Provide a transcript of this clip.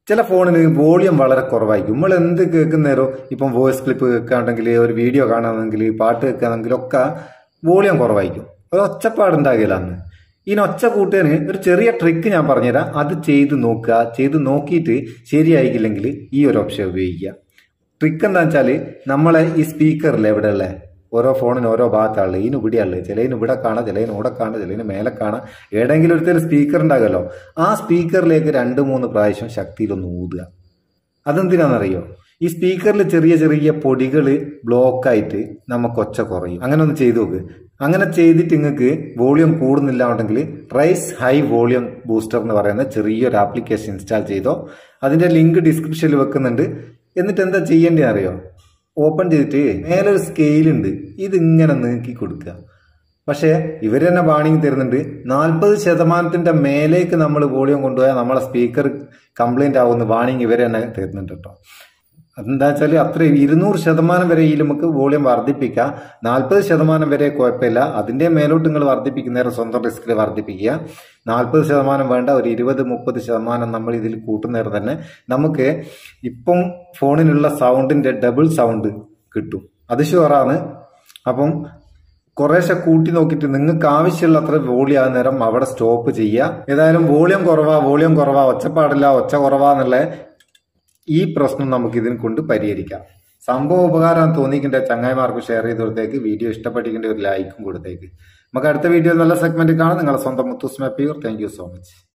ചില ഫോണിന് വോളിയം വളരെ കുറവായിരിക്കും നമ്മൾ എന്ത് കേൾക്കുന്നേരോ ഇപ്പം വോയിസ് ക്ലിപ്പ് കേൾക്കുകയാണെങ്കിൽ ഒരു വീഡിയോ കാണുകയാണെങ്കിൽ പാട്ട് കേൾക്കുകയാണെങ്കിൽ ഒക്കെ വോളിയം കുറവായിരിക്കും ഒരു ഒച്ചപ്പാടുണ്ടാകില്ല അന്ന് ഇനി ഒച്ച കൂട്ടാന് ഒരു ചെറിയ ട്രിക്ക് ഞാൻ പറഞ്ഞുതരാം അത് ചെയ്ത് നോക്കുക ചെയ്ത് നോക്കിയിട്ട് ശരിയായിക്കില്ലെങ്കിൽ ഈ ഒരു ഓപ്ഷൻ ഉപയോഗിക്കുക ട്രിക്ക് എന്താ വെച്ചാൽ നമ്മളെ ഈ സ്പീക്കറിൽ എവിടെ ഉള്ളത് ഓരോ ഫോണിന് ഓരോ ഭാഗത്താണുള്ളത് ഇതിന് ഇവിടെയുള്ളത് ചിലതിന് ഇവിടെ കാണാം ചിലതിന് ഇവിടെ കാണാം ചിലതിന് മേലെ കാണാം ഏതെങ്കിലും ഒരു സ്പീക്കർ ഉണ്ടാകുമല്ലോ ആ സ്പീക്കറിലേക്ക് രണ്ട് മൂന്ന് പ്രാവശ്യം ശക്തിയിലൊന്ന് ഊതുക അതെന്തിനാണെന്നറിയോ ഈ സ്പീക്കറിൽ ചെറിയ ചെറിയ പൊടികൾ ബ്ലോക്കായിട്ട് നമുക്ക് ഒച്ച കുറയും അങ്ങനെ ഒന്ന് ചെയ്തു നോക്ക് അങ്ങനെ ചെയ്തിട്ട് നിങ്ങൾക്ക് വോളിയം കൂടുന്നില്ല ഉണ്ടെങ്കിൽ റൈസ് ഹൈ വോളിയം ബൂസ്റ്റർ എന്ന് പറയുന്ന ചെറിയൊരു ആപ്ലിക്കേഷൻ ഇൻസ്റ്റാൾ ചെയ്തോ അതിന്റെ ലിങ്ക് ഡിസ്ക്രിപ്ഷനിൽ വെക്കുന്നുണ്ട് എന്നിട്ട് എന്താ ചെയ്യേണ്ടത് അറിയോ ഓപ്പൺ ചെയ്തിട്ട് മേലെ ഒരു സ്കെയിൽ ഉണ്ട് ഇതിങ്ങനെ നീക്കി കൊടുക്കുക പക്ഷേ ഇവർ തന്നെ വാണിംഗ് തരുന്നുണ്ട് നാൽപ്പത് ശതമാനത്തിന്റെ മേലേക്ക് നമ്മൾ വോളിയം കൊണ്ടുപോയാൽ നമ്മളെ സ്പീക്കർ കംപ്ലൈന്റ് ആവുന്ന വാണിംഗ് ഇവർ തന്നെ തരുന്നുണ്ട് കേട്ടോ അതെന്താ വെച്ചാൽ അത്ര ഇരുന്നൂറ് ശതമാനം വരെ ഈ നമുക്ക് വോളിയം വർദ്ധിപ്പിക്കാം നാൽപ്പത് ശതമാനം വരെ കുഴപ്പമില്ല അതിന്റെ മേലോട്ട് നിങ്ങൾ വർദ്ധിപ്പിക്കുന്നേരം സ്വന്തം റിസ്കിൽ വർദ്ധിപ്പിക്കുക നാൽപ്പത് ശതമാനം വേണ്ട ഒരു ഇരുപത് മുപ്പത് ശതമാനം നമ്മൾ ഇതിൽ കൂട്ടുന്നേരം തന്നെ നമുക്ക് ഇപ്പം ഫോണിനുള്ള സൗണ്ടിന്റെ ഡബിൾ സൗണ്ട് കിട്ടും അത് ഷുവറാണ് അപ്പം കുറേശ്ശെ കൂട്ടി നോക്കിയിട്ട് നിങ്ങൾക്ക് ആവശ്യമുള്ള അത്ര വോളിയം ആകുന്ന നേരം അവിടെ സ്റ്റോപ്പ് ചെയ്യുക ഏതായാലും വോളിയം കുറവാ വോളിയം കുറവാ ഒച്ചപ്പാടില്ല ഒച്ച കുറവാ എന്നുള്ള ഈ പ്രശ്നം നമുക്ക് ഇതിനെ കൊണ്ട് പരിഹരിക്കാം സംഭവം ഉപകാരം തോന്നിക്കിന്റെ ചങ്ങായിമാർക്ക് ഷെയർ ചെയ്ത് കൊടുത്തേക്ക് വീഡിയോ ഇഷ്ടപ്പെട്ടിക്കിന്റെ ഒരു ലൈക്കും കൊടുത്തേക്ക് നമുക്ക് അടുത്ത വീഡിയോ നല്ല സെഗ്മെന്റ് കാണാം നിങ്ങളെ സ്വന്തം മുത്തുസ്മ pure thank you so much